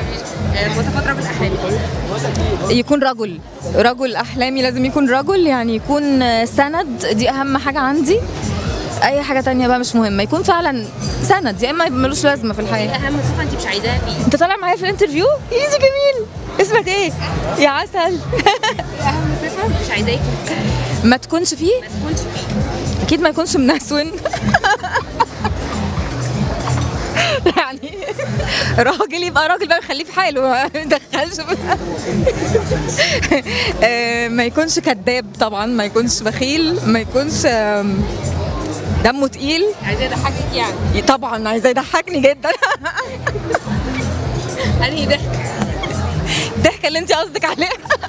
آه، مواصفات رجل احلامك يكون رجل رجل احلامي لازم يكون رجل يعني يكون سند دي اهم حاجه عندي اي حاجه تانية بقى مش مهمه يكون فعلا سند يا اما ملوش لازمه في ايه الحياه اهم صفه انت مش عايزاها فيه انت طالع معايا في الانترفيو ايزي جميل اسمك ايه يا عسل اهم صفه مش عايزاه يكون فيها ما تكونش فيه ما تكونش فيه اكيد ما يكونش منسون يعني راجل يبقى راجل بقى يخليه في حاله ما يدخلش في- آه، ما يكونش كذاب طبعا ما يكونش بخيل ما يكونش آم، دمه تقيل عايزاه يضحكك يعني طبعا عايزاه يضحكني جدا انهي ضحك الضحكه اللي انت قصدك عليها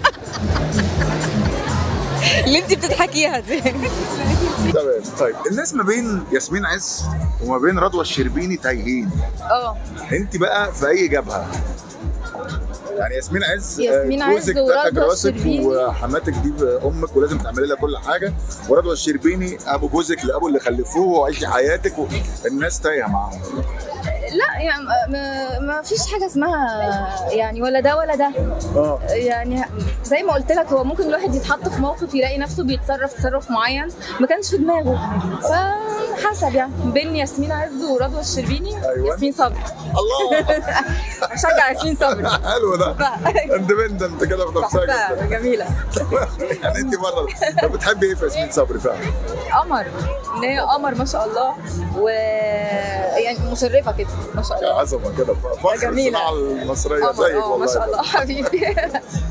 اللي انت بتضحكيها دي تمام طيب الناس ما بين ياسمين عز وما بين رضوى الشربيني تايهين اه انت بقى في اي جبهه يعني ياسمين عز آه، ياسمين عز جوزك ورضوى تاج راسك الشربيني. وحماتك دي امك ولازم تعملي لها كل حاجه ورضوى الشربيني ابو جوزك لابو اللي خلفوه وعيشي حياتك والناس تايهه معاهم لا يعني ما, ما فيش حاجه اسمها يعني ولا ده ولا ده اه يعني زي ما قلت لك هو ممكن الواحد يتحط في موقف يلاقي نفسه بيتصرف تصرف معين ما كانش في دماغه فحسب يعني بين ياسمين عز ورضوى الشربيني أيوة. ياسمين صبري الله بشجع ياسمين صبري حلو ده اندبندنت كده في نفسها بحبها جدا جميله يعني انت بره طب بتحبي ايه في ياسمين صبري فعلا؟ قمر ان هي قمر ما شاء الله و يعني مشرفه كده ما شاء الله عظمه كده فخر جميلة. الصناعه المصريه قمر زيك اه ما والله شاء الله حبيبي